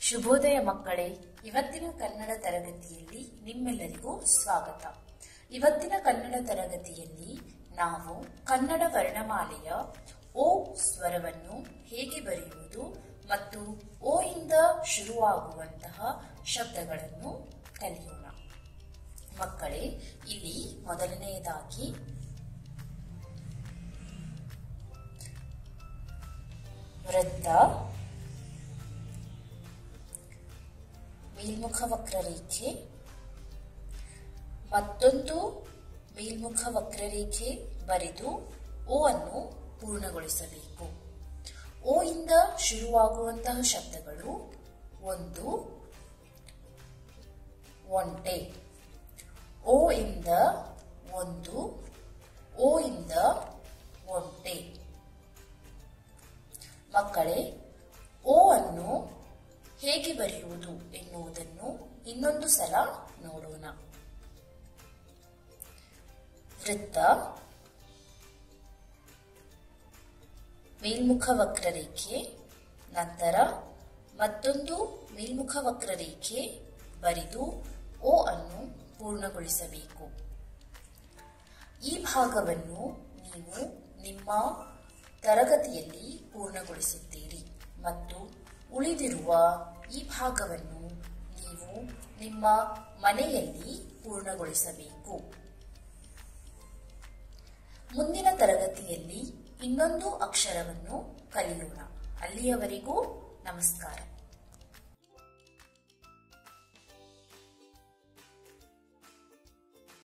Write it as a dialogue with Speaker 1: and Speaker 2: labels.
Speaker 1: ಶುಭೋದಯ ಮಕ್ಕಳೇ ಇವತ್ತಿನ ಕನ್ನಡ ತರಗತಿಯಲ್ಲಿ ನಿಮ್ಮೆಲ್ಲರಿಗೂ ಸ್ವಾಗತ ಇವತ್ತಿನ ಕನ್ನಡ ತರಗತಿಯಲ್ಲಿ ನಾವು ಕನ್ನಡ ವರ್ಣಮಾಲೆಯ ಓ ಸ್ವರವನ್ನು ಹೇಗೆ ಬರೆಯುವುದು ಮತ್ತು ಓ ಇಂದ ಶುರುವಾಗುವಂತಹ ಶಬ್ದಗಳನ್ನು ಕಲಿಯೋಣ ಮಕ್ಕಳೇ ಇಲ್ಲಿ ಮೊದಲನೆಯದಾಗಿ ವೃತ್ತ ಮೇಲ್ಮುಖ ವಕ್ರರೇಖೆ ಮತ್ತೊಂದು ಮೇಲ್ಮುಖ ವಕ್ರರೇಖೆ ಬರೆದು ಓ ಅನ್ನು ಪೂರ್ಣಗೊಳಿಸಬೇಕು ಓ ಇಂದ ಶುರುವಾಗುವಂತಹ ಶಬ್ದಗಳು ಒಂದು ಒಂಟೆ ಓ ಇಂದ ಒಂದು ಓ ಇಂದ ಒಂಟೆ ಮಕ್ಕಳೇ ಓ ಅನ್ನು ಹೇಗೆ ಬರೆಯುವುದು ಎನ್ನುವುದನ್ನು ಇನ್ನೊಂದು ಸಲ ನೋಡೋಣ ವೃತ್ತ ಮೇಲ್ಮುಖ ವಕ್ರರೇಖೆ ನಂತರ ಮತ್ತೊಂದು ಮೇಲ್ಮುಖ ವಕ್ರರೇಖೆ ಬರೆದು ಓ ಅನ್ನು ಪೂರ್ಣಗೊಳಿಸಬೇಕು ಈ ಭಾಗವನ್ನು ನೀವು ನಿಮ್ಮ ತರಗತಿಯಲ್ಲಿ ಪೂರ್ಣಗೊಳಿಸುತ್ತೀರಿ ಮತ್ತು ಉಳಿದಿರುವ ಈ ಭಾಗವನ್ನು ನೀವು ನಿಮ್ಮ ಮನೆಯಲ್ಲಿ ಪೂರ್ಣಗೊಳಿಸಬೇಕು ಮುಂದಿನ ತರಗತಿಯಲ್ಲಿ ಇನ್ನೊಂದು ಅಕ್ಷರವನ್ನು ಕಲಿಯೋಣ ಅಲ್ಲಿಯವರೆಗೂ ನಮಸ್ಕಾರ